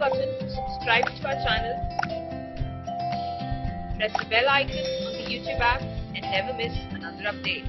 button to subscribe to our channel. Press the bell icon on the YouTube app and never miss another update.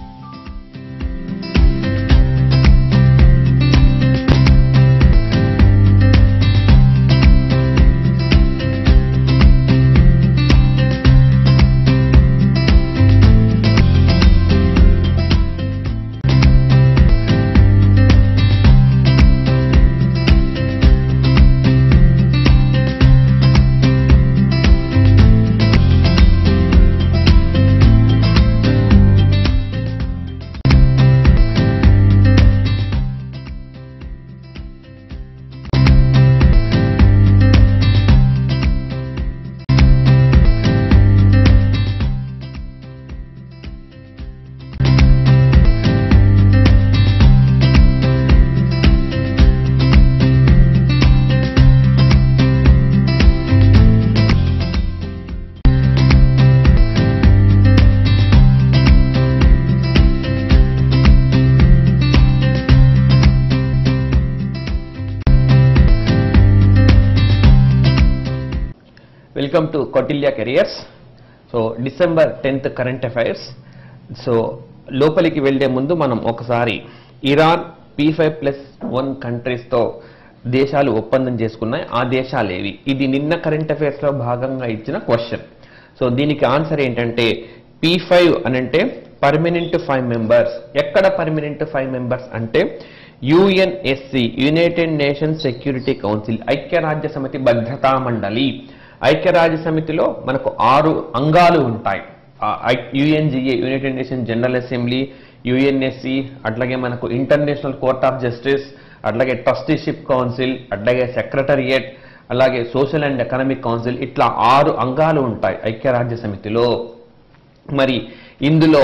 Welcome to Kautilya careers so December tenth current affairs so లోపలికి వెళ్లే ముందు మనం ఒకసారి Iran P five plus one కంట్రీస్తో దేశాలు ఒప్పందం చేసుకున్నాయి ఆ దేశాలు ఏవి ఇది నిన్న కరెంట్ అఫైర్స్లో భాగంగా ఇచ్చిన క్వశ్చన్ సో దీనికి ఆన్సర్ ఏంటంటే పీ ఫైవ్ అనంటే పర్మనెంట్ ఫైవ్ మెంబర్స్ ఎక్కడ పర్మనెంట్ ఫైవ్ మెంబర్స్ అంటే UNSC United Nations Security Council ఐక్యరాజ్య సమితి భద్రతా మండలి ఐక్యరాజ్య సమితిలో మనకు ఆరు అంగాలు ఉంటాయి UNGA United Nation General Assembly UNSC అట్లాగే మనకు ఇంటర్నేషనల్ కోర్ట్ ఆఫ్ జస్టిస్ అట్లాగే ట్రస్టీషిప్ కౌన్సిల్ అట్లాగే సెక్రటరియేట్ అలాగే సోషల్ అండ్ ఎకనామిక్ కౌన్సిల్ ఇట్లా ఆరు అంగాలు ఉంటాయి ఐక్యరాజ్య సమితిలో మరి ఇందులో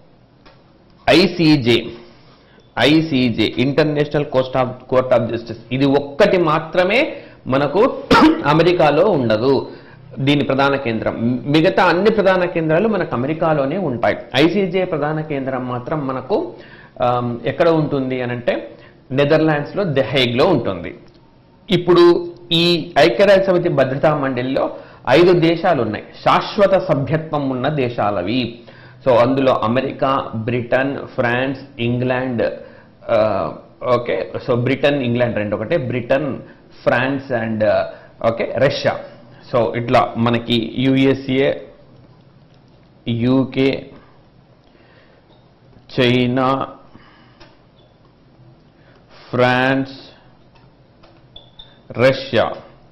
ICJ ICJ International coast of court of justice ఇది ఒక్కటి మాత్రమే మనకు అమెరికాలో ఉండదు దీని ప్రధాన కేంద్రం మిగతా అన్ని ప్రధాన కేంద్రాలు మనకు అమెరికాలోనే ఉంటాయి ఐసీజే ప్రధాన కేంద్రం మాత్రం మనకు ఆమ్, ఎక్కడ ఉంటుంది అనంటే నెదర్లాండ్స్లో దెహైగ్లో ఉంటుంది ఇప్పుడు ఈ ఐక్యరాజ్య సమితి భద్రతా మండలిలో ఐదు దేశాలు ఉన్నాయి శాశ్వత సభ్యత్వం ఉన్న దేశాలవి సో అందులో అమెరికా బ్రిటన్ ఫ్రాన్స్ ఇంగ్లాండ్ ఆ, ఓకే సో బ్రిటన్ ఇంగ్లాండ్ రెండు ఒకటే Britain France and okay Russia so ఇట్లా మనకి USA UK China France Russia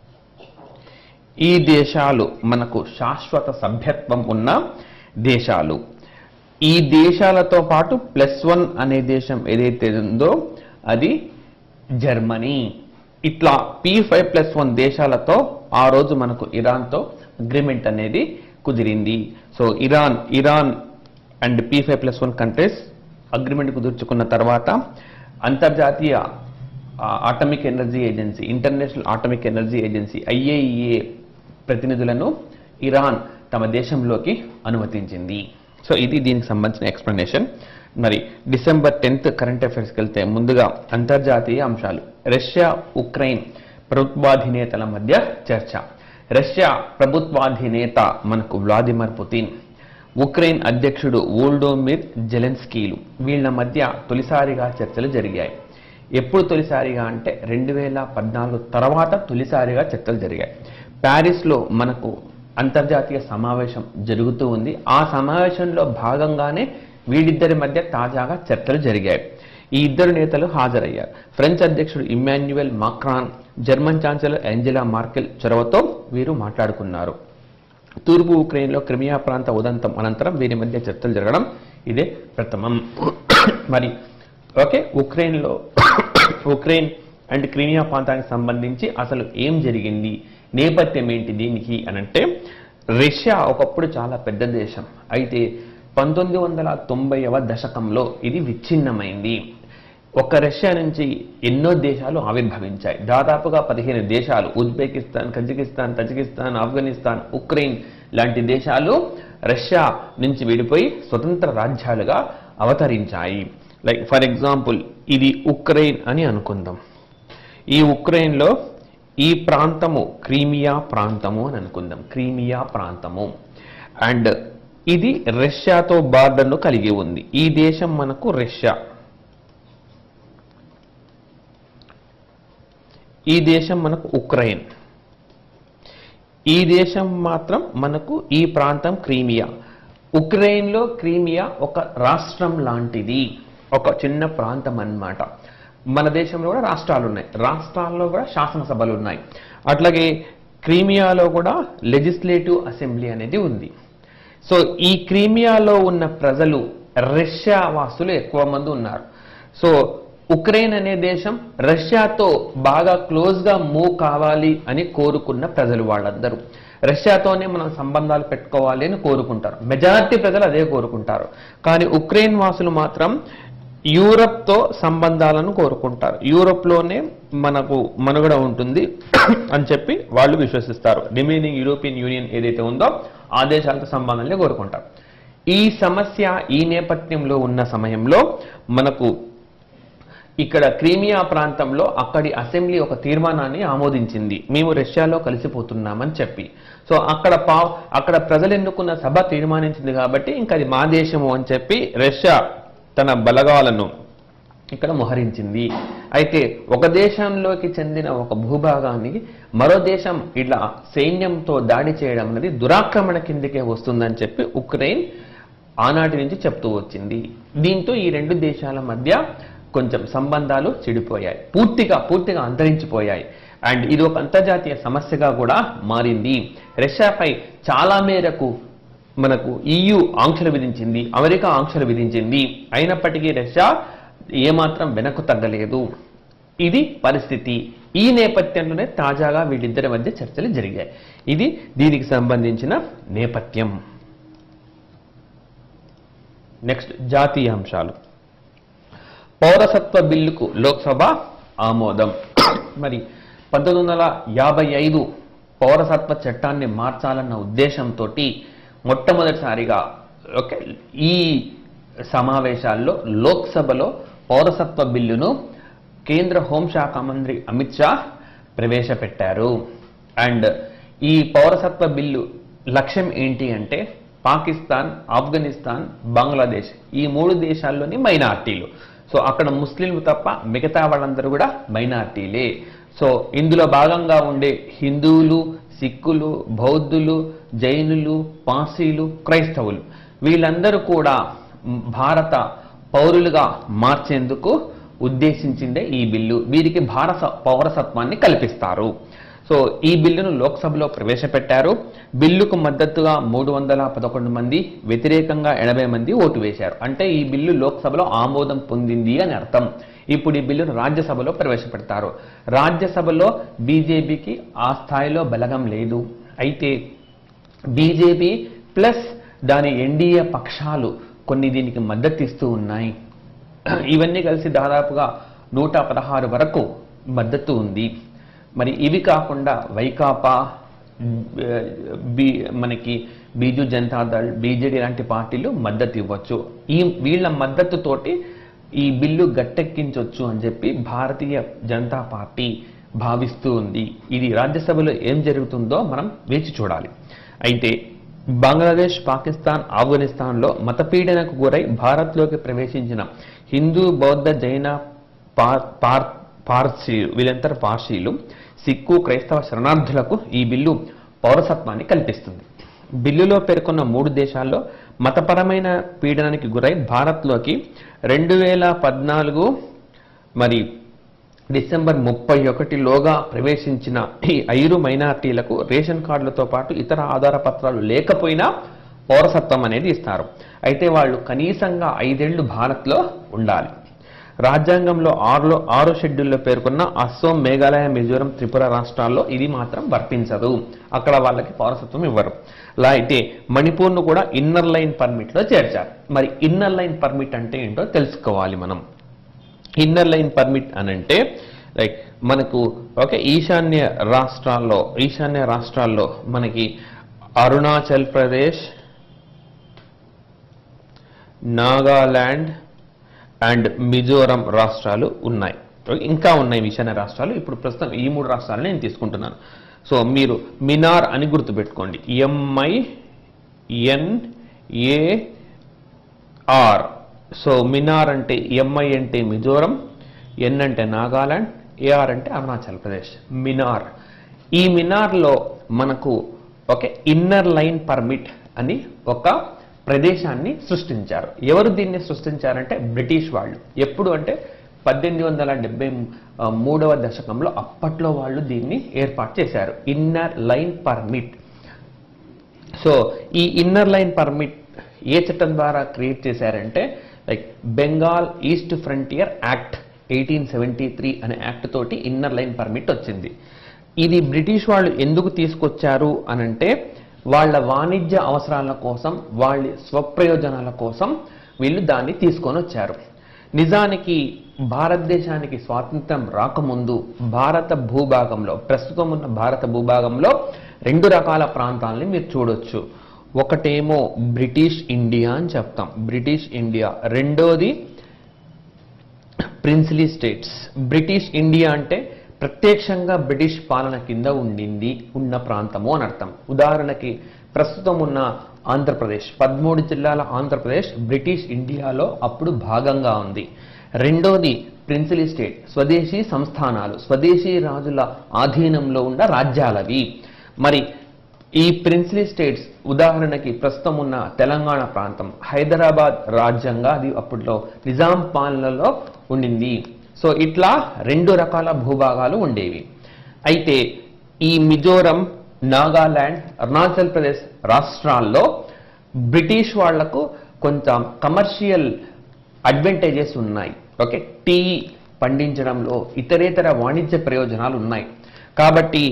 ఈ దేశాలు మనకు శాశ్వత సభ్యత్వం ఉన్న దేశాలు ఈ దేశాలతో పాటు ప్లస్ వన్ అనే దేశం ఏదైతే ఉందో అది జర్మనీ ఇట్లా పీ ఫైవ్ ప్లస్ వన్ దేశాలతో ఆ రోజు మనకు ఇరాన్తో అగ్రిమెంట్ అనేది కుదిరింది so Iran Iran and P five plus one countries agreement కుదుర్చుకున్న తర్వాత అంతర్జాతీయ atomic energy agency international atomic energy agency IAEA ప్రతినిధులను ఇరాన్ తమ దేశంలోకి అనుమతించింది సో ఇది దీనికి సంబంధించిన ఎక్స్ప్లెనేషన్ మరి డిసెంబర్ టెన్త్ కరెంట్ అఫైర్స్కి వెళ్తే ముందుగా అంతర్జాతీయ అంశాలు రష్యా ఉక్రెయిన్ ప్రభుత్వాధినేతల మధ్య చర్చ రష్యా ప్రభుత్వాధినేత మనకు వ్లాదిమిర్ పుతిన్ ఉక్రెయిన్ అధ్యక్షుడు వోల్డోమిర్ జెలెన్స్కీలు వీళ్ళ మధ్య తొలిసారిగా చర్చలు జరిగాయి ఎప్పుడు తొలిసారిగా అంటే రెండు వేల పద్నాలుగు తర్వాత తొలిసారిగా చర్చలు జరిగాయి ప్యారిస్లో మనకు అంతర్జాతీయ సమావేశం జరుగుతూ ఉంది ఆ సమావేశంలో భాగంగానే వీళ్ళిద్దరి మధ్య తాజాగా చర్చలు జరిగాయి ఈ ఇద్దరు నేతలు హాజరయ్యారు ఫ్రెంచ్ అధ్యక్షుడు Emmanuel Macron German chancellor Angela Merkel చొరవతో వీరు మాట్లాడుకున్నారు తూర్పు ఉక్రెయిన్లో క్రిమియా ప్రాంత ఉదంతం అనంతరం వీరి మధ్య చర్చలు జరగడం ఇదే ప్రథమం మరి ఓకే ఉక్రెయిన్లో ఉక్రెయిన్ అండ్ క్రిమియా ప్రాంతానికి సంబంధించి అసలు ఏం జరిగింది నేపథ్యం ఏంటి దీనికి అనంటే రష్యా ఒకప్పుడు చాలా పెద్ద దేశం అయితే పంతొమ్మిది వందల తొంభైవ దశకంలో ఇది విచ్ఛిన్నమైంది ఒక రష్యా నుంచి ఎన్నో దేశాలు ఆవిర్భవించాయి దాదాపుగా పదిహేను దేశాలు Uzbekistan Kazakhstan Tajikistan Afghanistan Ukraine లాంటి దేశాలు రష్యా నుంచి విడిపోయి స్వతంత్ర రాజ్యాలుగా అవతరించాయి లైక్ ఫర్ ఎగ్జాంపుల్ ఇది ఉక్రెయిన్ అని అనుకుందాం ఈ ఉక్రెయిన్లో ఈ ప్రాంతము క్రీమియా ప్రాంతము అని అనుకుందాం క్రీమియా ప్రాంతము అండ్ ఇది రష్యాతో బార్డర్ను కలిగి ఉంది ఈ దేశం మనకు రష్యా ఈ దేశం మనకు ఉక్రెయిన్ ఈ దేశం మాత్రం మనకు ఈ ప్రాంతం క్రీమియా ఉక్రెయిన్లో క్రీమియా ఒక రాష్ట్రం లాంటిది ఒక చిన్న ప్రాంతం అన్నమాట మన దేశంలో కూడా రాష్ట్రాలు ఉన్నాయి రాష్ట్రాల్లో కూడా శాసనసభలు ఉన్నాయి అట్లాగే క్రీమియాలో కూడా లెజిస్లేటివ్ అసెంబ్లీ అనేది ఉంది సో ఈ క్రీమియాలో ఉన్న ప్రజలు రష్యా వాసులు ఎక్కువ మంది ఉన్నారు సో ఉక్రెయిన్ అనే దేశం రష్యాతో బాగా క్లోజ్గా మూవ్ కావాలి అని కోరుకున్న ప్రజలు వాళ్ళందరూ రష్యాతోనే మనం సంబంధాలు పెట్టుకోవాలి అని కోరుకుంటారు మెజారిటీ ప్రజలు అదే కోరుకుంటారు కానీ ఉక్రెయిన్ వాసులు మాత్రం యూరప్తో సంబంధాలను కోరుకుంటారు యూరప్లోనే మనకు మనుగడ ఉంటుంది అని చెప్పి వాళ్ళు విశ్వసిస్తారు రిమైనింగ్ యూరోపియన్ యూనియన్ ఏదైతే ఉందో ఆ దేశాలతో సంబంధాలనే కోరుకుంటారు ఈ సమస్య ఈ నేపథ్యంలో ఉన్న సమయంలో మనకు ఇక్కడ క్రీమియా ప్రాంతంలో అక్కడి అసెంబ్లీ ఒక తీర్మానాన్ని ఆమోదించింది మేము రష్యాలో కలిసిపోతున్నామని చెప్పి సో అక్కడ పా అక్కడ ప్రజలు ఎన్నుకున్న సభ తీర్మానించింది కాబట్టి ఇంకా అది మా దేశము అని చెప్పి రష్యా తన బలగాలను ఇక్కడ మోహరించింది అయితే ఒక దేశంలోకి చెందిన ఒక భూభాగాన్ని మరో దేశం ఇట్లా సైన్యంతో దాడి చేయడం అనేది దురాక్రమణ కిందకే వస్తుందని చెప్పి ఉక్రెయిన్ ఆనాటి నుంచి చెప్తూ వచ్చింది దీంతో ఈ రెండు దేశాల మధ్య కొంచెం సంబంధాలు చెడిపోయాయి పూర్తిగా పూర్తిగా అంతరించిపోయాయి అండ్ ఇది ఒక అంతర్జాతీయ సమస్యగా కూడా మారింది రష్యాపై చాలా మేరకు మనకు ఈయు ఆంక్షలు విధించింది అమెరికా ఆంక్షలు విధించింది అయినప్పటికీ రష్యా ఏమాత్రం వెనక్కు తగ్గలేదు ఇది పరిస్థితి ఈ నేపథ్యంలోనే తాజాగా వీళ్ళిద్దరి మధ్య చర్చలు జరిగాయి ఇది దీనికి సంబంధించిన నేపథ్యం నెక్స్ట్ జాతీయ అంశాలు పౌరసత్వ బిల్లుకు లోక్సభ ఆమోదం మరి పంతొమ్మిది వందల యాభై ఐదు పౌరసత్వ చట్టాన్ని మార్చాలన్న ఉద్దేశంతో మొట్టమొదటిసారిగా ఓకే ఈ సమావేశాల్లో లోక్సభలో పౌరసత్వ బిల్లును కేంద్ర హోంశాఖ మంత్రి అమిత్ షా ప్రవేశపెట్టారు అండ్ ఈ పౌరసత్వ బిల్లు లక్ష్యం ఏంటి అంటే పాకిస్తాన్ ఆఫ్ఘనిస్తాన్ బంగ్లాదేశ్ ఈ మూడు దేశాల్లోని మైనార్టీలు సో అక్కడ ముస్లింలు తప్ప మిగతా వాళ్ళందరూ కూడా మైనార్టీలే సో ఇందులో భాగంగా ఉండే హిందువులు సిక్కులు బౌద్ధులు జైనులు పార్సీలు క్రైస్తవులు వీళ్ళందరూ కూడా భారత పౌరులుగా మార్చేందుకు ఉద్దేశించిందే ఈ బిల్లు వీరికి భారత పౌరసత్వాన్ని కల్పిస్తారు సో ఈ బిల్లును లోక్సభలో ప్రవేశపెట్టారు బిల్లుకు మద్దతుగా మూడు వందల పదకొండు మంది వ్యతిరేకంగా ఎనభై మంది ఓటు వేశారు అంటే ఈ బిల్లు లోక్సభలో ఆమోదం పొందింది అని అర్థం ఇప్పుడు ఈ బిల్లును రాజ్యసభలో ప్రవేశపెడతారు రాజ్యసభలో బీజేపీకి ఆ స్థాయిలో బలగం లేదు అయితే బీజేపీ ప్లస్ దాని ఎన్డీఏ పక్షాలు కొన్ని దీనికి మద్దతు ఇస్తూ ఉన్నాయి ఇవన్నీ కలిసి దాదాపుగా నూట పదహారు వరకు మద్దతు ఉంది మరి ఇవి కాకుండా వైకాపా బి మనకి బీజు జనతాదళ్ బీజేడీ లాంటి పార్టీలు మద్దతు ఇవ్వచ్చు ఈ వీళ్ళ మద్దతుతోటి ఈ బిల్లు గట్టెక్కించవచ్చు అని చెప్పి భారతీయ జనతా పార్టీ భావిస్తూ ఉంది ఇది రాజ్యసభలో ఏం జరుగుతుందో మనం వేచి చూడాలి అయితే బంగ్లాదేశ్ పాకిస్తాన్ ఆఫ్ఘనిస్తాన్లో మతపీడనకు గురై భారత్లోకి ప్రవేశించిన హిందూ బౌద్ధ జైన పార్ పార్ పార్సీ వీళ్ళంతా పార్సీలు సిక్కు క్రైస్తవ శరణార్థులకు ఈ బిల్లు పౌరసత్వాన్ని కల్పిస్తుంది బిల్లులో పేర్కొన్న మూడు దేశాల్లో మతపరమైన పీడనానికి గురై భారత్లోకి రెండు వేల పద్నాలుగు మరి డిసెంబర్ ముప్పై ఒకటిలోగా ప్రవేశించిన ఈ ఐరు మైనార్టీలకు రేషన్ కార్డులతో పాటు ఇతర ఆధార పత్రాలు లేకపోయినా పౌరసత్వం అనేది ఇస్తారు అయితే వాళ్ళు కనీసంగా ఐదేళ్లు భారత్లో ఉండాలి రాజ్యాంగంలో ఆరులో ఆరో షెడ్యూల్లో పేర్కొన్న అస్సోం మేఘాలయ మిజోరం త్రిపుర రాష్ట్రాల్లో ఇది మాత్రం వర్తించదు అక్కడ వాళ్ళకి పౌరసత్వం ఇవ్వరు లా అయితే మణిపూర్ను కూడా ఇన్నర్ లైన్ పర్మిట్లో చేర్చారు మరి ఇన్నర్ లైన్ పర్మిట్ అంటే ఏంటో తెలుసుకోవాలి మనం ఇన్నర్ లైన్ పర్మిట్ అని అంటే లైక్ మనకు ఓకే ఈశాన్య రాష్ట్రాల్లో ఈశాన్య రాష్ట్రాల్లో మనకి అరుణాచల్ ప్రదేశ్ నాగాల్యాండ్ అండ్ మిజోరం రాష్ట్రాలు ఉన్నాయి ఇంకా ఉన్నాయి ఈశాన్య రాష్ట్రాలు ఇప్పుడు ప్రస్తుతం ఈ మూడు రాష్ట్రాలను నేను తీసుకుంటున్నాను సో మీరు మినార్ అని గుర్తుపెట్టుకోండి M I N A R మినార్ అంటే ఎంఐ అంటే మిజోరం ఎన్ అంటే నాగాలాండ్ ఏఆర్ అంటే అరుణాచల్ ప్రదేశ్ మినార్ ఈ మినార్లో మనకు ఒక ఇన్నర్ లైన్ పర్మిట్ అని ఒక ప్రదేశాన్ని సృష్టించారు ఎవరు దీన్ని సృష్టించారంటే బ్రిటిష్ వాళ్ళు ఎప్పుడు అంటే పద్దెనిమిది వందల డెబ్బై మూడవ దశకంలో అప్పట్లో వాళ్ళు దీన్ని ఏర్పాటు చేశారు ఇన్నర్ లైన్ పర్మిట్ సో ఈ ఇన్నర్ లైన్ పర్మిట్ ఏ చట్టం ద్వారా క్రియేట్ చేశారంటే like Bengal East Frontier Act eighteen seventy three అనే యాక్ట్ తోటి ఇన్నర్ లైన్ పర్మిట్ వచ్చింది ఇది బ్రిటిష్ వాళ్ళు ఎందుకు తీసుకొచ్చారు అనంటే వాళ్ళ వాణిజ్య అవసరాల కోసం వాళ్ళ స్వప్రయోజనాల కోసం వీళ్ళు దాన్ని తీసుకొని వచ్చారు నిజానికి భారతదేశానికి స్వాతంత్రం రాకముందు భారత భూభాగంలో ప్రస్తుతం ఉన్న భారత భూభాగంలో రెండు రకాల ప్రాంతాలని మీరు చూడొచ్చు ఒకటేమో బ్రిటిష్ ఇండియా అని చెప్తాం బ్రిటిష్ ఇండియా రెండోది ప్రిన్స్లీ స్టేట్స్ బ్రిటిష్ ఇండియా అంటే ప్రత్యక్షంగా బ్రిటిష్ పాలన కింద ఉండింది ఉన్న ప్రాంతము అని అర్థం ఉదాహరణకి ప్రస్తుతం ఉన్న ఆంధ్రప్రదేశ్ పదమూడు జిల్లాల ఆంధ్రప్రదేశ్ బ్రిటిష్ ఇండియాలో అప్పుడు భాగంగా ఉంది రెండోది ప్రిన్సిలీ స్టేట్ స్వదేశీ సంస్థానాలు స్వదేశీ రాజుల ఆధీనంలో ఉన్న రాజ్యాలవి మరి ఈ ప్రిన్స్లీ స్టేట్స్ ఉదాహరణకి ప్రస్తుతం ఉన్న తెలంగాణ ప్రాంతం హైదరాబాద్ రాజ్యంగా అది అప్పట్లో నిజాం పాలనలో ఉండింది సో ఇట్లా రెండు రకాల భూభాగాలు ఉండేవి అయితే ఈ మిజోరం నాగాలాండ్ అరుణాచల్ ప్రదేశ్ రాష్ట్రాల్లో బ్రిటిష్ వాళ్లకు కొంచెం కమర్షియల్ అడ్వాంటేజెస్ ఉన్నాయి ఓకే టీ పండించడంలో ఇతరేతర వాణిజ్య ప్రయోజనాలు ఉన్నాయి కాబట్టి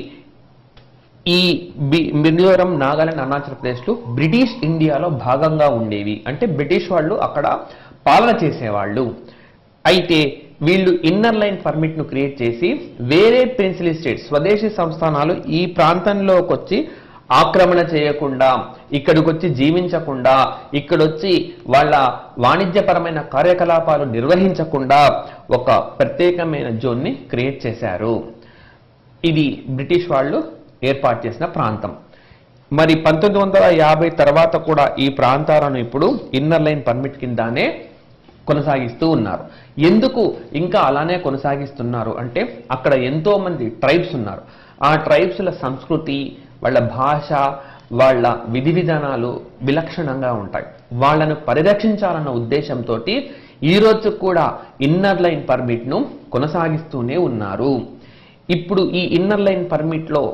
ఈ బి- మిజోరం నాగాలాండ్ అరుణాచల్ ప్రదేశ్లు బ్రిటిష్ ఇండియాలో భాగంగా ఉండేవి అంటే బ్రిటిష్ వాళ్ళు అక్కడ పాలన చేసేవాళ్ళు అయితే వీళ్ళు ఇన్నర్ లైన్ పర్మిట్ ను క్రియేట్ చేసి వేరే పెన్సిల్ స్టేట్ స్వదేశీ సంస్థానాలు ఈ ప్రాంతంలోకి వచ్చి ఆక్రమణ చేయకుండా ఇక్కడికి వచ్చి జీవించకుండా ఇక్కడొచ్చి వాళ్ళ వాణిజ్యపరమైన కార్యకలాపాలు నిర్వహించకుండా ఒక ప్రత్యేకమైన జోన్ని క్రియేట్ చేశారు ఇది బ్రిటిష్ వాళ్ళు ఏర్పాటు చేసిన ప్రాంతం మరి పంతొమ్మిది వందల యాభై తర్వాత కూడా ఈ ప్రాంతాలను ఇప్పుడు ఇన్నర్ లైన్ పర్మిట్ కిందానే కొనసాగిస్తూ ఉన్నారు ఎందుకు ఇంకా అలానే కొనసాగిస్తున్నారు అంటే అక్కడ ఎంతో మంది ట్రైబ్స్ ఉన్నారు ఆ ట్రైబ్స్ల సంస్కృతి వాళ్ళ భాష వాళ్ళ విధి విధానాలు విలక్షణంగా ఉంటాయి వాళ్ళను పరిరక్షించాలన్న ఉద్దేశంతో ఈ రోజు కూడా ఇన్నర్ లైన్ పర్మిట్ను కొనసాగిస్తూనే ఉన్నారు ఇప్పుడు ఈ ఇన్నర్ లైన్ పర్మిట్లో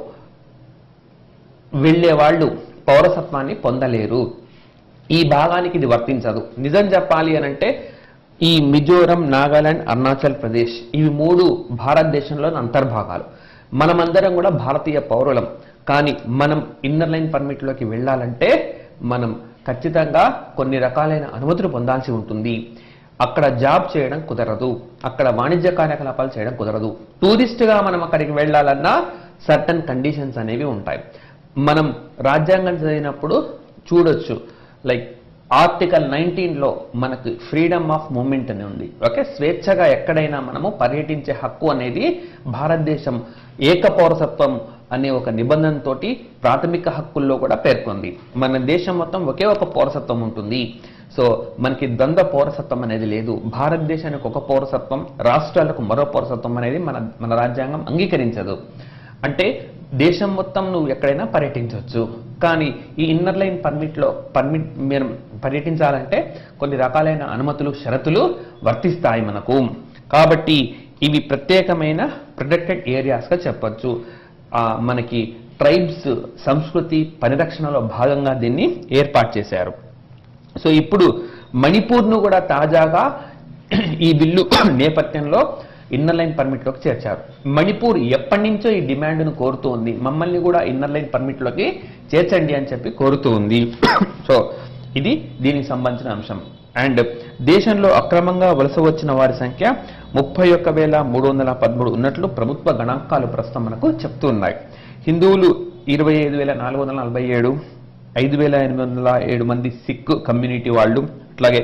వెళ్ళే వాళ్ళు పౌరసత్వాన్ని పొందలేరు ఈ భాగానికి ఇది వర్తించదు నిజం చెప్పాలి అనంటే ఈ మిజోరం నాగాలాండ్ అరుణాచల్ ప్రదేశ్ ఇవి మూడు భారతదేశంలోని అంతర్భాగాలు మనమందరం కూడా భారతీయ పౌరులం కానీ మనం ఇన్నర్ లైన్ పర్మిట్లోకి వెళ్ళాలంటే మనం ఖచ్చితంగా కొన్ని రకాలైన అనుమతులు పొందాల్సి ఉంటుంది అక్కడ జాబ్ చేయడం కుదరదు అక్కడ వాణిజ్య కార్యకలాపాలు చేయడం కుదరదు టూరిస్ట్గా మనం అక్కడికి వెళ్ళాలన్నా సర్టన్ కండిషన్స్ అనేవి ఉంటాయి మనం రాజ్యాంగం చదివినప్పుడు చూడొచ్చు లైక్ ఆర్టికల్ నైన్టీన్లో మనకు ఫ్రీడమ్ ఆఫ్ మూమెంట్ అని ఉంది ఓకే స్వేచ్ఛగా ఎక్కడైనా మనము పర్యటించే హక్కు అనేది భారతదేశం ఏక పౌరసత్వం అనే ఒక నిబంధనతోటి ప్రాథమిక హక్కుల్లో కూడా పేర్కొంది మన దేశం మొత్తం ఒకే ఒక పౌరసత్వం ఉంటుంది సో మనకి ద్వంద్వ పౌరసత్వం అనేది లేదు భారతదేశానికి ఒక పౌరసత్వం రాష్ట్రాలకు మరో పౌరసత్వం అనేది మన మన రాజ్యాంగం అంగీకరించదు అంటే దేశం మొత్తం నువ్వు ఎక్కడైనా పర్యటించవచ్చు కానీ ఈ ఇన్నర్ లైన్ పర్మిట్లో పర్మిట్ మీరు పర్యటించాలంటే కొన్ని రకాలైన అనుమతులు షరతులు వర్తిస్తాయి మనకు కాబట్టి ఇవి ప్రత్యేకమైన ప్రొటెక్టెడ్ ఏరియాస్గా చెప్పొచ్చు ఆ, మనకి ట్రైబ్స్ సంస్కృతి పరిరక్షణలో భాగంగా దీన్ని ఏర్పాటు చేశారు సో ఇప్పుడు మణిపూర్ను కూడా తాజాగా ఈ బిల్లు నేపథ్యంలో ఇన్నర్ లైన్ పర్మిట్లోకి చేర్చారు మణిపూర్ ఎప్పటి నుంచో ఈ డిమాండ్ను కోరుతూ ఉంది మమ్మల్ని కూడా ఇన్నర్ లైన్ పర్మిట్లోకి చేర్చండి అని చెప్పి కోరుతూ ఉంది సో ఇది దీనికి సంబంధించిన అంశం అండ్ దేశంలో అక్రమంగా వలస వచ్చిన వారి సంఖ్య ముప్పై ఒక్క వేల మూడు వందల పదమూడు ఉన్నట్లు ప్రభుత్వ గణాంకాలు ప్రస్తుతం మనకు చెప్తూ ఉన్నాయి హిందువులు ఇరవై ఐదు వేల నాలుగు వందల నలభై ఏడు ఐదు వేల ఎనిమిది వందల ఏడు మంది సిక్ కమ్యూనిటీ వాళ్ళు అట్లాగే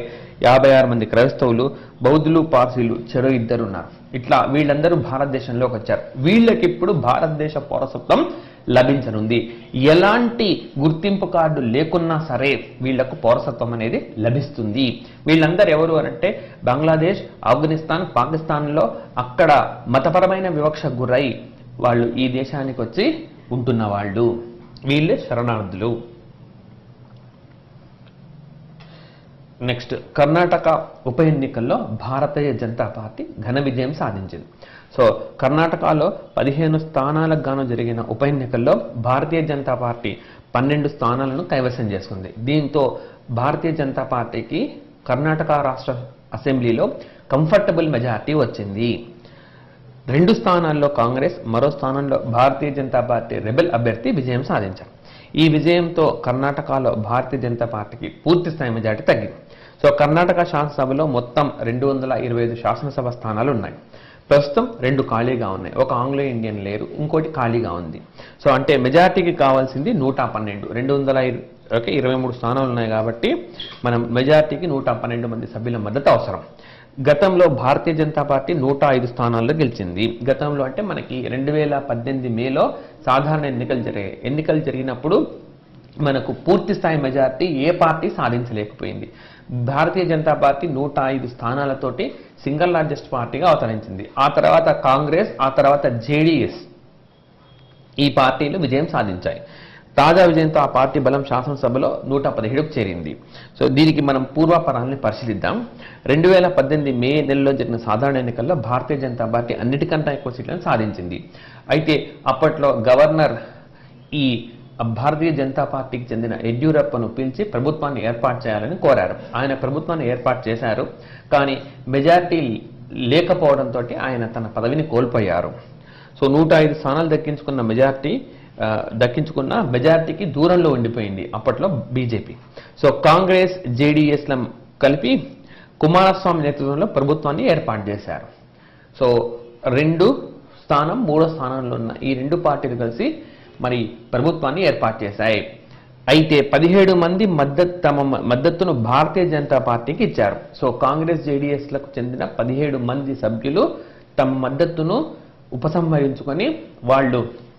యాభై ఆరు మంది క్రైస్తవులు బౌద్ధులు పార్సీలు చెరో ఇద్దరు ఉన్నారు ఇట్లా వీళ్ళందరూ భారతదేశంలోకి వచ్చారు వీళ్ళకి ఇప్పుడు భారతదేశ పౌరసత్వం లభించనుంది ఎలాంటి గుర్తింపు కార్డు లేకున్నా సరే వీళ్లకు పౌరసత్వం అనేది లభిస్తుంది వీళ్ళందరూ ఎవరు అనంటే బంగ్లాదేశ్ ఆఫ్ఘనిస్తాన్ పాకిస్తాన్లో అక్కడ మతపరమైన వివక్ష గురై వాళ్ళు ఈ దేశానికి వచ్చి ఉంటున్న వాళ్ళు వీళ్ళే శరణార్థులు నెక్స్ట్ కర్ణాటక ఉప ఎన్నికల్లో భారతీయ జనతా పార్టీ ఘన విజయం సాధించింది సో కర్ణాటకలో పదిహేను స్థానాలకు గాను జరిగిన ఉప ఎన్నికల్లో భారతీయ జనతా పార్టీ పన్నెండు స్థానాలను కైవసం చేసుకుంది దీంతో భారతీయ జనతా పార్టీకి కర్ణాటక రాష్ట్ర అసెంబ్లీలో కంఫర్టబుల్ మెజార్టీ వచ్చింది రెండు స్థానాల్లో కాంగ్రెస్ మరో స్థానంలో భారతీయ జనతా పార్టీ రెబెల్ అభ్యర్థి విజయం సాధించారు ఈ విజయంతో కర్ణాటకలో భారతీయ జనతా పార్టీకి పూర్తి స్థాయి మెజార్టీ తగ్గింది సో కర్ణాటక శాసనసభలో మొత్తం రెండు వందల ఇరవై ఐదు శాసనసభ స్థానాలు ఉన్నాయి ప్రస్తుతం రెండు ఖాళీగా ఉన్నాయి ఒక ఆంగ్లో ఇండియన్ లేరు ఇంకోటి ఖాళీగా ఉంది సో అంటే మెజార్టీకి కావాల్సింది నూట పన్నెండు రెండు వందల ఇర- ఓకే ఇరవై మూడు స్థానాలు ఉన్నాయి కాబట్టి మనం మెజార్టీకి నూట పన్నెండు మంది సభ్యుల మద్దతు అవసరం గతంలో భారతీయ జనతా పార్టీ నూట ఐదు స్థానాల్లో గెలిచింది గతంలో అంటే మనకి రెండు వేల పద్దెనిమిది మేలో సాధారణ ఎన్నికలు జరిగాయి ఎన్నికలు జరిగినప్పుడు మనకు పూర్తి స్థాయి మెజార్టీ ఏ పార్టీ సాధించలేకపోయింది భారతీయ జనతా పార్టీ నూట ఐదు స్థానాలతోటి సింగిల్ లార్జెస్ట్ పార్టీగా అవతరించింది ఆ తర్వాత కాంగ్రెస్ ఆ తర్వాత జేడీఎస్ ఈ పార్టీలు విజయం సాధించాయి తాజా విజయంతో ఆ పార్టీ బలం శాసనసభలో నూట పదిహేడుకు చేరింది సో దీనికి మనం పూర్వాపరాలని పరిశీలిద్దాం రెండు వేల పద్దెనిమిది మే నెలలో జరిగిన సాధారణ ఎన్నికల్లో భారతీయ జనతా పార్టీ అన్నిటికంటే ఎక్కువ సీట్లను సాధించింది అయితే అప్పట్లో గవర్నర్ ఈ భారతీయ జనతా పార్టీకి చెందిన యడ్యూరప్పను పిలిచి ప్రభుత్వాన్ని ఏర్పాటు చేయాలని కోరారు ఆయన ప్రభుత్వాన్ని ఏర్పాటు చేశారు కానీ మెజారిటీ లేకపోవడంతో ఆయన తన పదవిని కోల్పోయారు సో నూట ఐదు స్థానాలు దక్కించుకున్న మెజార్టీ ఆ, దక్కించుకున్న మెజార్టీకి దూరంలో ఉండిపోయింది అప్పట్లో బీజేపీ సో కాంగ్రెస్ జేడీఎస్ల కలిపి కుమారస్వామి నేతృత్వంలో ప్రభుత్వాన్ని ఏర్పాటు చేశారు సో రెండు స్థానం మూడో స్థానంలో ఉన్న ఈ రెండు పార్టీలు కలిసి మరి ప్రభుత్వాన్ని ఏర్పాటు చేశాయి అయితే పదిహేడు మంది మద్దతు తమ మ- మద్దతును భారతీయ జనతా పార్టీకి ఇచ్చారు సో కాంగ్రెస్ జేడీఎస్లకు చెందిన పదిహేడు మంది సభ్యులు తమ మద్దతును ఉపసంహరించుకొని వాళ్ళు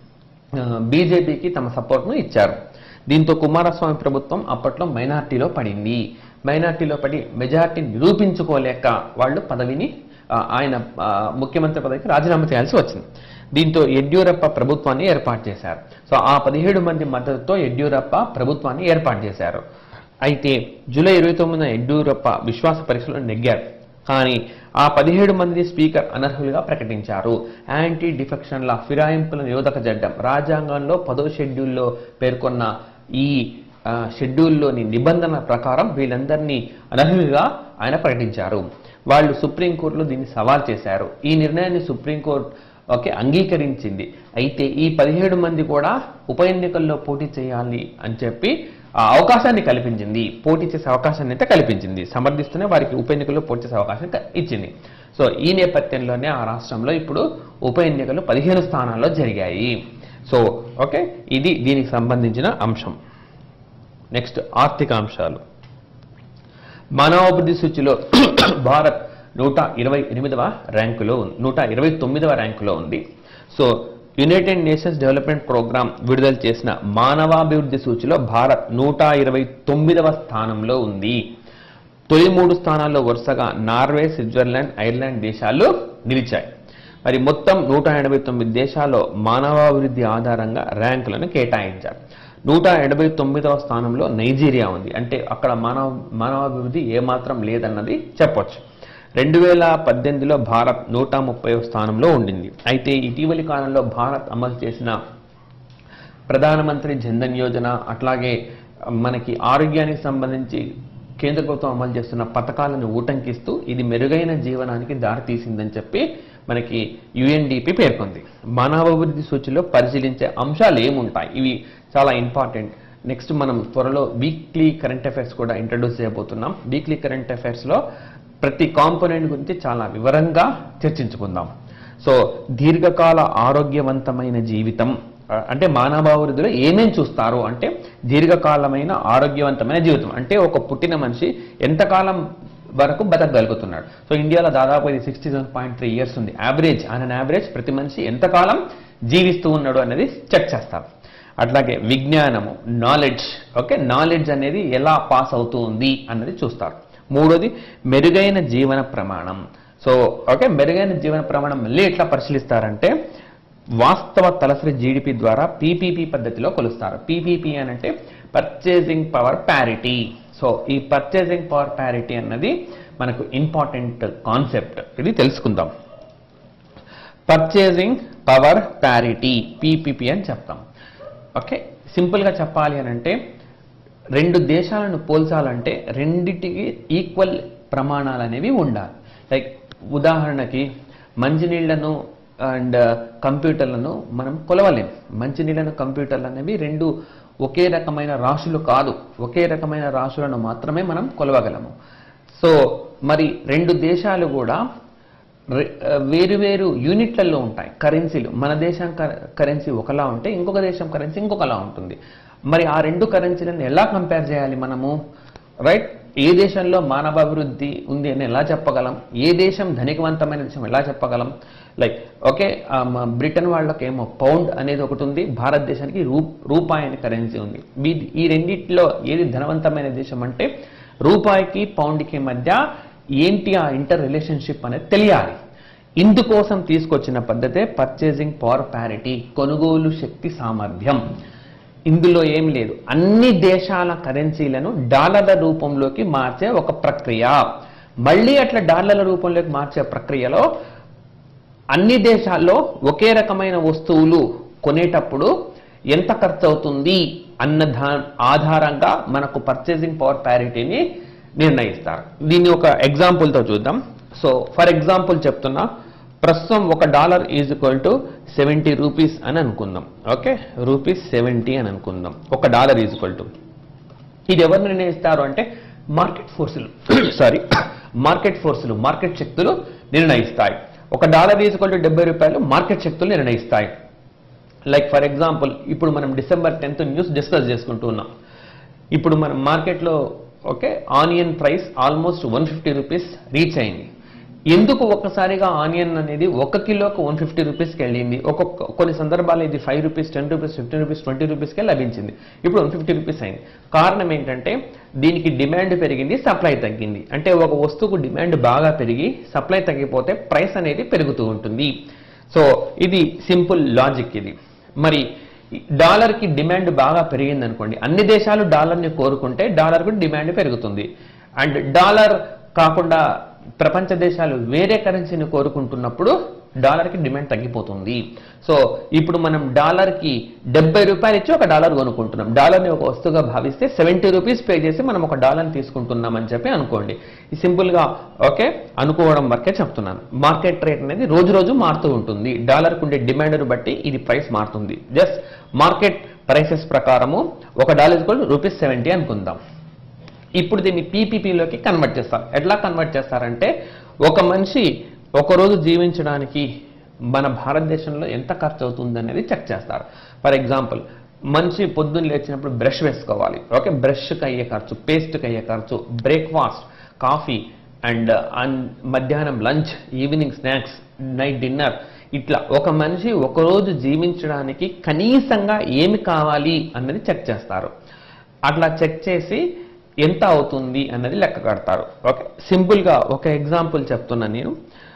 ఆ, బీజేపీకి తమ సపోర్ట్ను ఇచ్చారు దీంతో కుమారస్వామి ప్రభుత్వం అప్పట్లో మైనార్టీలో పడింది మైనార్టీలో పడి మెజార్టీ నిరూపించుకోలేక వాళ్ళు పదవిని ఆ, ఆయన ఆ, ముఖ్యమంత్రి పదవికి రాజీనామా చేయాల్సి వచ్చింది దీంతో యడ్యూరప్ప ప్రభుత్వాన్ని ఏర్పాటు చేశారు సో ఆ పదిహేడు మంది మద్దతుతో యడ్యూరప్ప ప్రభుత్వాన్ని ఏర్పాటు చేశారు అయితే జూలై ఇరవై తొమ్మిదిన యడ్యూరప్ప విశ్వాస పరీక్షలో నెగ్గారు కానీ ఆ పదిహేడు మంది స్పీకర్ అనర్హులుగా ప్రకటించారు యాంటీ డిఫెక్షన్ల ఫిరాయింపుల నిరోధక చట్టం రాజ్యాంగంలో పదో షెడ్యూల్లో పేర్కొన్న ఈ ఆ, షెడ్యూల్లోని నిబంధనల ప్రకారం వీళ్ళందరినీ అనర్హులుగా ఆయన ప్రకటించారు వాళ్ళు సుప్రీంకోర్టులో దీన్ని సవాల్ చేశారు ఈ నిర్ణయాన్ని సుప్రీంకోర్టు ఓకే అంగీకరించింది అయితే ఈ పదిహేడు మంది కూడా ఉప ఎన్నికల్లో పోటీ చేయాలి అని చెప్పి ఆ అవకాశాన్ని కల్పించింది పోటీ చేసే అవకాశాన్ని అయితే కల్పించింది సమర్థిస్తూనే వారికి ఉప ఎన్నికల్లో పోటీ చేసే అవకాశం క- ఇచ్చింది సో ఈ నేపథ్యంలోనే ఆ రాష్ట్రంలో ఇప్పుడు ఉప ఎన్నికలు పదిహేను స్థానాల్లో జరిగాయి సో ఓకే ఇది దీనికి సంబంధించిన అంశం నెక్స్ట్ ఆర్థిక అంశాలు మానవాభివృద్ధి సూచిలో భారత్ నూట ఇరవై ఎనిమిదవ ర్యాంకులో ఉంది నూట ఇరవై తొమ్మిదవ ర్యాంకులో ఉంది so United Nations development programme విడుదల చేసిన మానవాభివృద్ధి సూచిలో భారత్ నూట ఇరవై తొమ్మిదవ స్థానంలో ఉంది తొలి మూడు స్థానాల్లో వరుసగా నార్వే స్విట్జర్లాండ్ ఐర్లాండ్ దేశాలు నిలిచాయి మరి మొత్తం నూట ఎనభై తొమ్మిది దేశాల్లో మానవాభివృద్ధి ఆధారంగా ర్యాంకులను కేటాయించారు నూట ఎనభై తొమ్మిదవ స్థానంలో నైజీరియా ఉంది అంటే అక్కడ మానవ మానవాభివృద్ధి ఏమాత్రం లేదన్నది చెప్పొచ్చు రెండు వేల పద్దెనిమిదిలో భారత్ నూట ముప్పై స్థానంలో ఉండింది అయితే ఇటీవలి కాలంలో భారత్ అమలు చేసిన ప్రధానమంత్రి జన్ధన్ యోజన అట్లాగే మనకి ఆరోగ్యానికి సంబంధించి కేంద్ర ప్రభుత్వం అమలు చేస్తున్న పథకాలను ఊటంకిస్తూ ఇది మెరుగైన జీవనానికి దారితీసిందని చెప్పి మనకి యుఎన్డిపి పేర్కొంది మానవాభివృద్ధి సూచిలో పరిశీలించే అంశాలు ఏముంటాయి ఇవి చాలా ఇంపార్టెంట్ నెక్స్ట్ మనం త్వరలో వీక్లీ కరెంట్ అఫైర్స్ కూడా ఇంట్రడ్యూస్ చేయబోతున్నాం వీక్లీ కరెంట్ అఫైర్స్లో ప్రతి కాంపోనెంట్ గురించి చాలా వివరంగా చర్చించుకుందాం సో దీర్ఘకాల ఆరోగ్యవంతమైన జీవితం ఆ, అంటే మానవాభివృద్ధిలో ఏమేం చూస్తారు అంటే దీర్ఘకాలమైన ఆరోగ్యవంతమైన జీవితం అంటే ఒక పుట్టిన మనిషి ఎంతకాలం వరకు బతకగలుగుతున్నాడు సో ఇండియాలో దాదాపు ఇది sixty seven point three years ఉంది యావరేజ్ అన్ యావరేజ్ ప్రతి మనిషి ఎంతకాలం జీవిస్తూ ఉన్నాడు అనేది చెక్ చేస్తారు అట్లాగే విజ్ఞానము నాలెడ్జ్ ఓకే నాలెడ్జ్ అనేది ఎలా పాస్ అవుతూ ఉంది అన్నది చూస్తారు మూడోది మెరుగైన జీవన ప్రమాణం సో ఓకే మెరుగైన జీవన ప్రమాణం మళ్ళీ ఎట్లా పరిశీలిస్తారంటే వాస్తవ తలసరి జీడిపి ద్వారా పీపీపీ పద్ధతిలో కొలుస్తారు పీపీపీ అని అంటే పర్చేసింగ్ పవర్ ప్యారిటీ సో ఈ పర్చేసింగ్ పవర్ ప్యారిటీ అన్నది మనకు ఇంపార్టెంట్ కాన్సెప్ట్ ఇది తెలుసుకుందాం పర్చేసింగ్ పవర్ ప్యారిటీ పీపీపీ అని చెప్తాం ఓకే సింపుల్గా చెప్పాలి అని అంటే రెండు దేశాలను పోల్చాలంటే రెండిటికి ఈక్వల్ ప్రమాణాలు అనేవి ఉండాలి లైక్ ఉదాహరణకి మంచినీళ్లను అండ్ కంప్యూటర్లను మనం కొలవలేం మంచినీళ్లను కంప్యూటర్లు అనేవి రెండు ఒకే రకమైన రాశులు కాదు ఒకే రకమైన రాశులను మాత్రమే మనం కొలవగలము సో మరి రెండు దేశాలు కూడా రె- ఆ, వేరు వేరు యూనిట్లలో ఉంటాయి కరెన్సీలు మన దేశం కరెన్సీ ఒకలా ఉంటే ఇంకొక దేశం కరెన్సీ ఇంకొకలా ఉంటుంది మరి ఆ రెండు కరెన్సీలను ఎలా కంపేర్ చేయాలి మనము రైట్ ఏ దేశంలో మానవ అభివృద్ధి ఉంది అని ఎలా చెప్పగలం ఏ దేశం ధనికవంతమైన దేశం ఎలా చెప్పగలం లైక్ ఓకే ఆ, మ- బ్రిటన్ వాళ్ళకేమో పౌండ్ అనేది ఒకటి ఉంది భారతదేశానికి రూ రూపాయి అనే కరెన్సీ ఉంది వీ- ఈ రెండిట్లో ఏది ధనవంతమైన దేశం అంటే రూపాయికి పౌండ్కి మధ్య ఏంటి ఆ ఇంటర్ రిలేషన్షిప్ అనేది తెలియాలి ఇందుకోసం తీసుకొచ్చిన పద్ధతే పర్చేసింగ్ పవర్ ప్యారిటీ కొనుగోలు శక్తి సామర్థ్యం ఇందులో ఏం లేదు అన్ని దేశాల కరెన్సీలను డాలర్ల రూపంలోకి మార్చే ఒక ప్రక్రియ మళ్ళీ అట్లా డాలర్ల రూపంలోకి మార్చే ప్రక్రియలో అన్ని దేశాల్లో ఒకే రకమైన వస్తువులు కొనేటప్పుడు ఎంత ఖర్చు అవుతుంది అన్న దా ఆధారంగా మనకు పర్చేసింగ్ పవర్ ప్యారిటీని నిర్ణయిస్తారు దీన్ని ఒక ఎగ్జాంపుల్తో చూద్దాం సో ఫర్ ఎగ్జాంపుల్ చెప్తున్నా ప్రస్తుతం ఒక dollar is equal to seventy rupees అని అనుకుందాం ఓకే రూపీస్ సెవెంటీ అని అనుకుందాం ఒక డాలర్ ఈజ్ ఈక్వల్ టు ఇది ఎవరు నిర్ణయిస్తారు అంటే మార్కెట్ ఫోర్సులు సారీ మార్కెట్ ఫోర్సులు మార్కెట్ శక్తులు నిర్ణయిస్తాయి ఒక డాలర్ ఈజ్వల్ టు డెబ్బై రూపాయలు మార్కెట్ శక్తులు నిర్ణయిస్తాయి లైక్ ఫర్ ఎగ్జాంపుల్ ఇప్పుడు మనం డిసెంబర్ టెన్త్ న్యూస్ డిస్కస్ చేసుకుంటూ ఉన్నాం ఇప్పుడు మనం మార్కెట్లో okay onion price almost one fifty rupees reach అయింది ఎందుకు ఒక్కసారిగా ఆనియన్ అనేది ఒక కిలోకి వన్ ఫిఫ్టీ రూపీస్కి వెళ్ళింది ఒక్కొక్క కొన్ని సందర్భాల్లో ఇది five rupees ten rupees fifteen rupees twenty రూపీస్కే లభించింది ఇప్పుడు వన్ ఫిఫ్టీ రూపీస్ అయింది కారణం ఏంటంటే దీనికి డిమాండ్ పెరిగింది సప్లై తగ్గింది అంటే ఒక వస్తువుకు డిమాండ్ బాగా పెరిగి సప్లై తగ్గిపోతే ప్రైస్ అనేది పెరుగుతూ ఉంటుంది సో ఇది సింపుల్ లాజిక్ ఇది మరి డాలర్కి డిమాండ్ బాగా పెరిగింది అనుకోండి అన్ని దేశాలు డాలర్ని కోరుకుంటే డాలర్కు డిమాండ్ పెరుగుతుంది అండ్ డాలర్ కాకుండా ప్రపంచ దేశాలు వేరే కరెన్సీని కోరుకుంటున్నప్పుడు డాలర్కి డిమాండ్ తగ్గిపోతుంది సో ఇప్పుడు మనం డాలర్కి డెబ్బై రూపాయలు ఇచ్చి ఒక డాలర్ కొనుక్కుంటున్నాం డాలర్ని ఒక వస్తువుగా భావిస్తే సెవెంటీ రూపీస్ పే చేసి మనం ఒక డాలర్ని తీసుకుంటున్నాం అని చెప్పి అనుకోండి ఈ సింపుల్గా ఓకే అనుకోవడం వరకే చెప్తున్నాను మార్కెట్ రేట్ అనేది రోజు రోజు మారుతూ ఉంటుంది డాలర్కు ఉండే డిమాండ్ను బట్టి ఇది ప్రైస్ మారుతుంది జస్ట్ మార్కెట్ ప్రైసెస్ ప్రకారము ఒక డాలర్ రూపీస్ సెవెంటీ అనుకుందాం ఇప్పుడు దీన్ని పీపీపీలోకి కన్వర్ట్ చేస్తారు ఎట్లా కన్వర్ట్ చేస్తారంటే ఒక మనిషి ఒకరోజు జీవించడానికి మన భారతదేశంలో ఎంత ఖర్చు అవుతుంది అనేది చెక్ చేస్తారు ఫర్ ఎగ్జాంపుల్ మనిషి పొద్దున్న లేచినప్పుడు బ్రష్ వేసుకోవాలి ఓకే బ్రష్కి అయ్యే ఖర్చు పేస్ట్కి అయ్యే ఖర్చు బ్రేక్ఫాస్ట్ కాఫీ అండ్ మధ్యాహ్నం lunch evening snacks night dinner ఇట్లా ఒక మనిషి ఒకరోజు జీవించడానికి కనీసంగా ఏమి కావాలి అన్నది చెక్ చేస్తారు అట్లా చెక్ చేసి ఎంత అవుతుంది అన్నది లెక్క కడతారు ఓకే సింపుల్గా ఒక ఎగ్జాంపుల్ చెప్తున్నా నేను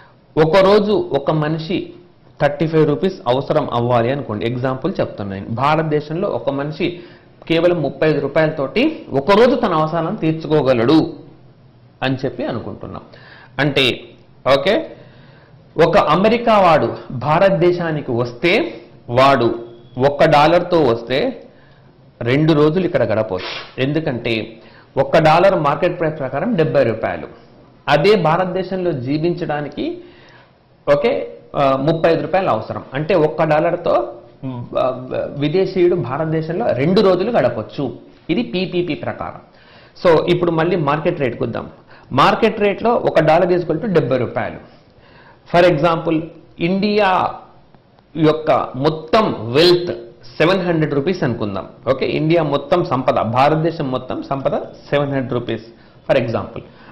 ఒకరోజు ఒక మనిషి థర్టీ ఫైవ్ రూపీస్ అవసరం అవ్వాలి అనుకోండి ఎగ్జాంపుల్ చెప్తున్నాను నేను భారతదేశంలో ఒక మనిషి కేవలం ముప్పై ఐదు రూపాయలతోటి ఒకరోజు తన అవసరాలను తీర్చుకోగలడు అని చెప్పి అనుకుంటున్నాం అంటే ఓకే ఒక అమెరికా వాడు భారతదేశానికి వస్తే వాడు ఒక్క డాలర్తో వస్తే రెండు రోజులు ఇక్కడ గడపవచ్చు ఎందుకంటే ఒక్క డాలర్ మార్కెట్ ప్రైస్ ప్రకారం డెబ్బై రూపాయలు అదే భారతదేశంలో జీవించడానికి ఓకే ఆ, ముప్పై ఐదు రూపాయలు అవసరం అంటే ఒక్క డాలర్తో మ్, ఆ, విదేశీయుడు భారతదేశంలో రెండు రోజులు గడపొచ్చు ఇది పీపీపీ ప్రకారం సో ఇప్పుడు మళ్ళీ మార్కెట్ రేట్కి వద్దాం మార్కెట్ రేట్లో ఒక డాలర్ తీసుకుంటూ డెబ్బై రూపాయలు ఫర్ ఎగ్జాంపుల్ ఇండియా యొక్క మొత్తం వెల్త్ సెవెన్ హండ్రెడ్ రూపీస్ అనుకుందాం ఓకే ఇండియా మొత్తం సంపద భారతదేశం మొత్తం సంపద seven hundred rupees for example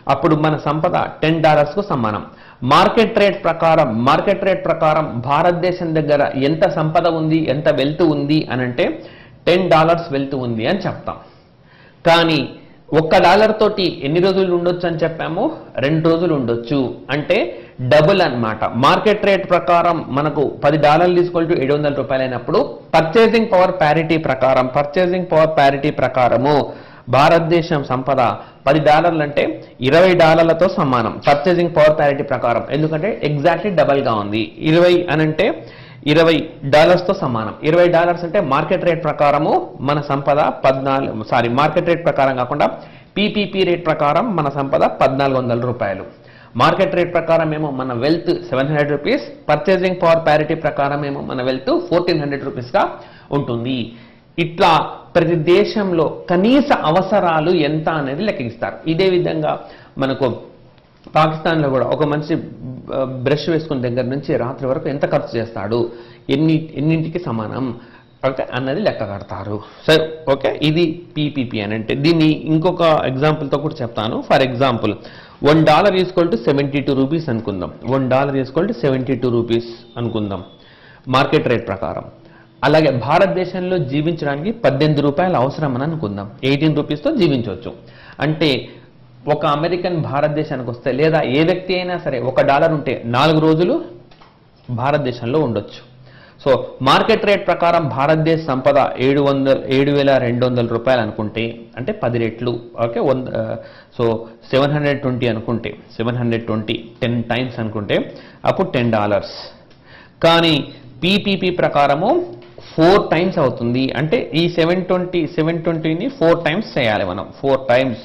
అప్పుడు మన సంపద టెన్ డాలర్స్ కు సమానం మార్కెట్ రేట్ ప్రకారం మార్కెట్ రేట్ ప్రకారం భారతదేశం దగ్గర ఎంత సంపద ఉంది ఎంత వెల్త్ ఉంది అని అంటే టెన్ డాలర్స్ వెల్త్ ఉంది అని చెప్తాం కానీ ఒక్క డాలర్ తోటి ఎన్ని రోజులు ఉండొచ్చు అని చెప్పాము రెండు రోజులు ఉండొచ్చు అంటే డబుల్ అన్నమాట మార్కెట్ రేట్ ప్రకారం మనకు పది డాలర్లు తీసుకొల్టు ఏడు వందల రూపాయలు అయినప్పుడు పర్చేసింగ్ పవర్ ప్యారిటీ ప్రకారం పర్చేసింగ్ పవర్ ప్యారిటీ ప్రకారము భారతదేశం సంపద పది డాలర్లు అంటే ఇరవై డాలర్లతో సమానం పర్చేసింగ్ పవర్ ప్యారిటీ ప్రకారం ఎందుకంటే ఎగ్జాక్ట్లీ డబల్ గా ఉంది ఇరవై అనంటే ఇరవై డాలర్స్ తో సమానం ఇరవై డాలర్స్ అంటే మార్కెట్ రేట్ ప్రకారము మన సంపద పద్నాలుగు సారీ మార్కెట్ రేట్ ప్రకారం కాకుండా పీపీపీ రేట్ ప్రకారం మన సంపద పద్నాలుగు వందల రూపాయలు మార్కెట్ రేట్ ప్రకారం ఏమో మన wealth seven hundred rupees purchasing power parity ప్రకారం ఏమో మన వెల్త్ ఫోర్టీన్ హండ్రెడ్ రూపీస్గా ఉంటుంది ఇట్లా ప్రతి దేశంలో కనీస అవసరాలు ఎంత అనేది లెక్కిస్తారు ఇదే విధంగా మనకు పాకిస్తాన్లో కూడా ఒక మనిషి ఆ, బ్రష్ వేసుకున్న దగ్గర నుంచి రాత్రి వరకు ఎంత ఖర్చు చేస్తాడు ఎన్ని ఎన్నింటికి సమానం ఓకే అన్నది లెక్క కడతారు సరే ఓకే ఇది పీపీపీ అని అంటే దీన్ని ఇంకొక ఎగ్జాంపుల్తో కూడా చెప్తాను for example one dollar equal to seventy two rupees అనుకుందాం one dollar equal to seventy two rupees అనుకుందాం మార్కెట్ రేట్ ప్రకారం అలాగే భారతదేశంలో జీవించడానికి పద్దెనిమిది రూపాయలు అవసరం అని అనుకుందాం ఎయిటీన్ రూపీస్తో జీవించవచ్చు అంటే ఒక అమెరికన్ భారతదేశానికి వస్తే లేదా ఏ వ్యక్తి అయినా సరే ఒక డాలర్ ఉంటే నాలుగు రోజులు భారతదేశంలో ఉండొచ్చు సో మార్కెట్ రేట్ ప్రకారం భారతదేశ సంపద ఏడు వందల ఏడు వేల రెండు వందల రూపాయలు అనుకుంటే అంటే పది రెట్లు ఓకే వంద సో సెవెన్ హండ్రెడ్ ట్వంటీ అనుకుంటే seven hundred twenty ten times అనుకుంటే అప్పుడు టెన్ డాలర్స్ కానీ పీపీపీ ప్రకారము ఫోర్ టైమ్స్ అవుతుంది అంటే ఈ సెవెన్ ట్వంటీ సెవెన్ ట్వంటీని ఫోర్ టైమ్స్ చేయాలి మనం four times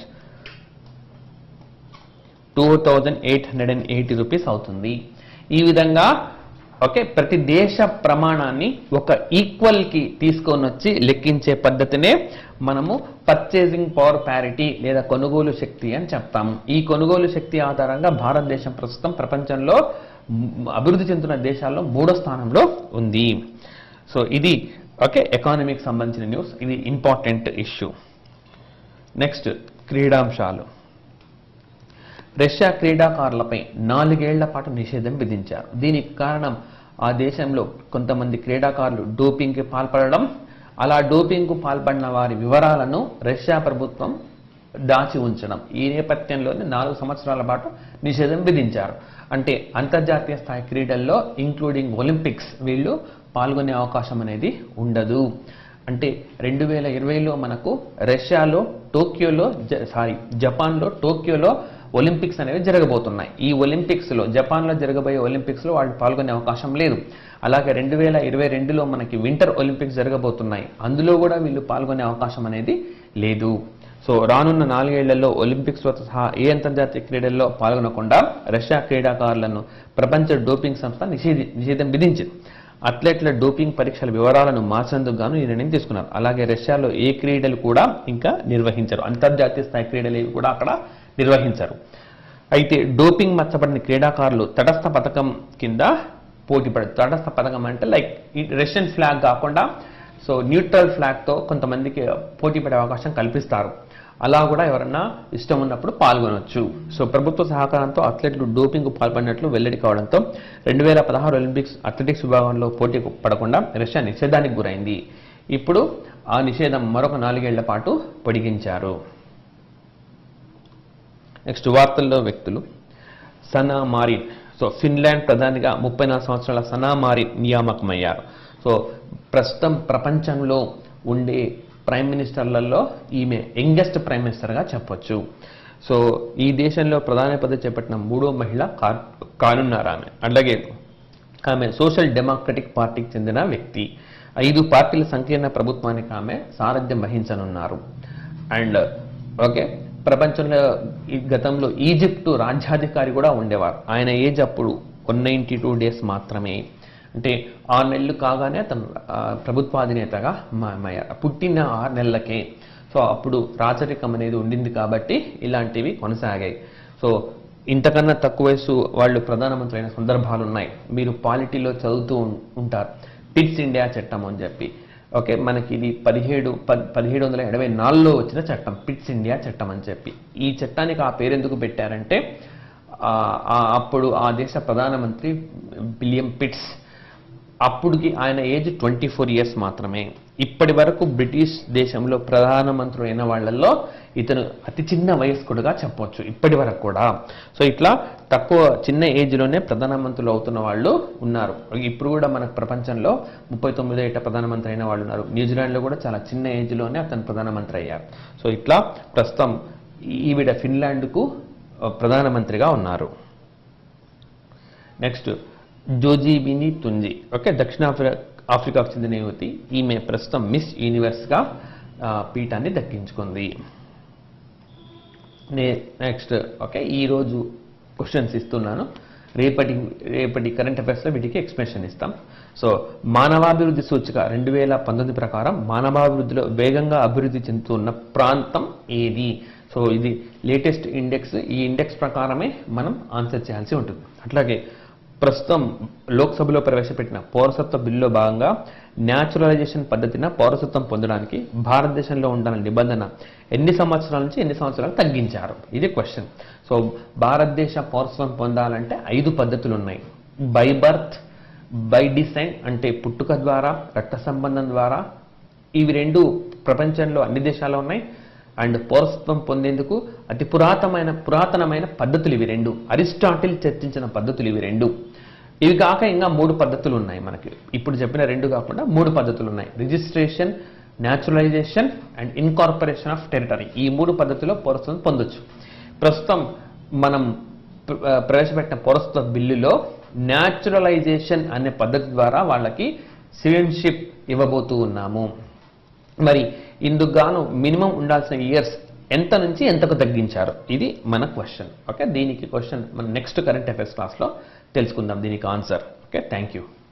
two thousand eight hundred and eighty rupees అవుతుంది ఈ విధంగా ఓకే ప్రతి దేశ ప్రమాణాన్ని ఒక ఈక్వల్ కి తీసుకొని వచ్చి లెక్కించే పద్ధతినే మనము పర్చేసింగ్ పవర్ ప్యారిటీ లేదా కొనుగోలు శక్తి అని చెప్తాము ఈ కొనుగోలు శక్తి ఆధారంగా భారతదేశం ప్రస్తుతం ప్రపంచంలో మ్, అభివృద్ధి చెందుతున్న దేశాల్లో మూడో స్థానంలో ఉంది సో ఇది ఓకే ఎకానమీకి సంబంధించిన న్యూస్ ఇది ఇంపార్టెంట్ ఇష్యూ నెక్స్ట్ క్రీడాంశాలు రష్యా క్రీడాకారులపై నాలుగేళ్ల పాటు నిషేధం విధించారు దీనికి కారణం ఆ దేశంలో కొంతమంది క్రీడాకారులు డోపింగ్కి పాల్పడడం అలా డోపింగ్కు పాల్పడిన వారి వివరాలను రష్యా ప్రభుత్వం దాచి ఉంచడం ఈ నేపథ్యంలోనే నాలుగు సంవత్సరాల పాటు నిషేధం విధించారు అంటే అంతర్జాతీయ స్థాయి క్రీడల్లో ఇంక్లూడింగ్ ఒలింపిక్స్ వీళ్ళు పాల్గొనే అవకాశం అనేది ఉండదు అంటే రెండు వేల ఇరవైలో మనకు రష్యాలో టోక్యోలో జ- సారీ జపాన్లో టోక్యోలో ఒలింపిక్స్ అనేవి జరగబోతున్నాయి ఈ ఒలింపిక్స్లో జపాన్లో జరగబోయే ఒలింపిక్స్లో వాళ్ళు పాల్గొనే అవకాశం లేదు అలాగే రెండు వేల ఇరవై రెండులో మనకి వింటర్ ఒలింపిక్స్ జరగబోతున్నాయి అందులో కూడా వీళ్ళు పాల్గొనే అవకాశం అనేది లేదు సో రానున్న నాలుగేళ్లలో ఒలింపిక్స్తో సహా ఏ అంతర్జాతీయ క్రీడల్లో పాల్గొనకుండా రష్యా క్రీడాకారులను ప్రపంచ డోపింగ్ సంస్థ నిషేధి నిషేధం విధించింది అథ్లెట్ల డోపింగ్ పరీక్షల వివరాలను మార్చేందుకు గాను ఈ నిర్ణయం తీసుకున్నారు అలాగే రష్యాలో ఏ క్రీడలు కూడా ఇంకా నిర్వహించరు అంతర్జాతీయ స్థాయి క్రీడలు ఏవి కూడా అక్కడ నిర్వహించరు అయితే డోపింగ్ మచ్చబడిన క్రీడాకారులు తటస్థ పథకం కింద పోటీ పడ తటస్థ పథకం అంటే లైక్ ఈ రష్యన్ ఫ్లాగ్ కాకుండా సో న్యూట్రల్ ఫ్లాగ్తో కొంతమందికి పోటీ పడే అవకాశం కల్పిస్తారు అలా కూడా ఎవరన్నా ఇష్టం ఉన్నప్పుడు పాల్గొనవచ్చు సో ప్రభుత్వ సహకారంతో అథ్లెట్లు డోపింగ్ పాల్పడినట్లు వెల్లడి కావడంతో రెండు వేల పదహారు ఒలింపిక్స్ అథ్లెటిక్స్ విభాగంలో పోటీ పడకుండా రష్యా నిషేధానికి గురైంది ఇప్పుడు ఆ నిషేధం మరొక నాలుగేళ్ల పాటు పొడిగించారు నెక్స్ట్ వార్తల్లో వ్యక్తులు సనా మారిన్ సో ఫిన్లాండ్ ప్రధానిగా ముప్పై నాలుగు సంవత్సరాల సనా మారిన్ నియామకమయ్యారు సో ప్రస్తుతం ప్రపంచంలో ఉండే ప్రైమ్ మినిస్టర్లలో ఈమె యంగెస్ట్ ప్రైమ్ మినిస్టర్గా చెప్పొచ్చు సో ఈ దేశంలో ప్రధాని పదవి చేపట్టిన మూడో మహిళ కా- కానున్నారు ఆమె అలాగే ఆమె సోషల్ డెమోక్రటిక్ పార్టీకి చెందిన వ్యక్తి ఐదు పార్టీల సంకీర్ణ ప్రభుత్వానికి ఆమె సారథ్యం వహించనున్నారు అండ్ ఓకే ప్రపంచంలో ఈ గతంలో ఈజిప్టు రాజ్యాధికారి కూడా ఉండేవారు ఆయన ఏజ్ అప్పుడు వన్ నైంటీ టూ డేస్ మాత్రమే అంటే ఆరు నెలలు కాగానే అతను ఆ, ప్రభుత్వాధినేతగా మాయమయ్యారు పుట్టిన ఆరు నెలలకే సో అప్పుడు రాచరికం అనేది ఉండింది కాబట్టి ఇలాంటివి కొనసాగాయి సో ఇంతకన్నా తక్కువ వయసు వాళ్ళు ప్రధానమంత్రి అయిన సందర్భాలు ఉన్నాయి మీరు పాలిటీలో చదువుతూ ఉం- ఉంటారు పిట్స్ ఇండియా చట్టం అని చెప్పి ఓకే మనకి ఇది పదిహేడు ప- పదిహేడు వందల ఎనభై నాలుగులో వచ్చిన చట్టం పిట్స్ ఇండియా చట్టం అని చెప్పి ఈ చట్టానికి ఆ పేరు ఎందుకు పెట్టారంటే ఆ, ఆ అప్పుడు ఆ దేశ ప్రధానమంత్రి విలియం పిట్స్ అప్పుడుకి ఆయన ఏజ్ ట్వంటీ ఫోర్ ఇయర్స్ మాత్రమే ఇప్పటి వరకు బ్రిటిష్ దేశంలో ప్రధానమంత్రి అయిన వాళ్ళల్లో ఇతను అతి చిన్న వయస్కుడుగా చెప్పొచ్చు ఇప్పటి వరకు కూడా సో ఇట్లా తక్కువ చిన్న ఏజ్లోనే ప్రధానమంత్రులు అవుతున్న వాళ్ళు ఉన్నారు ఇప్పుడు కూడా మనకు ప్రపంచంలో ముప్పై తొమ్మిదో ఏట ప్రధానమంత్రి అయిన వాళ్ళు ఉన్నారు న్యూజిలాండ్లో కూడా చాలా చిన్న ఏజ్లోనే అతను ప్రధానమంత్రి అయ్యారు సో ఇట్లా ప్రస్తుతం ఈవిడ ఫిన్లాండ్కు ఆ, ప్రధానమంత్రిగా ఉన్నారు నెక్స్ట్ జోజీబిని తుంజి ఓకే దక్షిణాఫ్రి ఆఫ్రికాకు చెందిన యువతి ఈమె ప్రస్తుతం మిస్ యూనివర్స్గా ఆ, పీఠాన్ని దక్కించుకుంది నెక్స్ట్ ఓకే ఈరోజు క్వశ్చన్స్ ఇస్తున్నాను రేపటి రేపటి కరెంట్ అఫైర్స్లో వీటికి ఎక్స్ప్లెనేషన్ ఇస్తాం సో మానవాభివృద్ధి సూచిక రెండు వేల పంతొమ్మిది ప్రకారం మానవాభివృద్ధిలో వేగంగా అభివృద్ధి చెందుతున్న ప్రాంతం ఏది సో ఇది లేటెస్ట్ ఇండెక్స్ ఈ ఇండెక్స్ ప్రకారమే మనం ఆన్సర్ చేయాల్సి ఉంటుంది అట్లాగే ప్రస్తుతం లోక్సభలో ప్రవేశపెట్టిన పౌరసత్వ బిల్లులో భాగంగా న్యాచురలైజేషన్ పద్ధతిన పౌరసత్వం పొందడానికి భారతదేశంలో ఉండాలన్న నిబంధన ఎన్ని సంవత్సరాల నుంచి ఎన్ని సంవత్సరాలు తగ్గించారు ఇది క్వశ్చన్ సో భారతదేశ పౌరసత్వం పొందాలంటే ఐదు పద్ధతులు ఉన్నాయి బై బర్త్ బై డిసైన్ అంటే పుట్టుక ద్వారా రక్త సంబంధం ద్వారా ఇవి రెండు ప్రపంచంలో అన్ని దేశాల్లో ఉన్నాయి అండ్ పౌరసత్వం పొందేందుకు అతి పురాతనమైన పురాతనమైన పద్ధతులు ఇవి రెండు అరిస్టాటిల్ చర్చించిన పద్ధతులు ఇవి రెండు ఇవి కాక ఇంకా మూడు పద్ధతులు ఉన్నాయి మనకి ఇప్పుడు చెప్పిన రెండు కాకుండా మూడు పద్ధతులు ఉన్నాయి registration naturalisation and incorporation of territory ఈ మూడు పద్ధతిలో పౌరసత్వం పొందొచ్చు ప్రస్తుతం మనం ప్ర- ఆ, ప్రవేశపెట్టిన పౌరసత్వ బిల్లులో న్యాచురలైజేషన్ అనే పద్ధతి ద్వారా వాళ్ళకి సిటిజన్షిప్ ఇవ్వబోతూ ఉన్నాము మరి ఇందుకు గాను మినిమం ఉండాల్సిన ఇయర్స్ ఎంత నుంచి ఎంతకు తగ్గించారు ఇది మన క్వశ్చన్ ఓకే దీనికి క్వశ్చన్ మన నెక్స్ట్ కరెంట్ అఫైర్స్ క్లాస్లో తెలుసుకుందాం దీనికి ఆన్సర్ ఓకే థ్యాంక్ యూ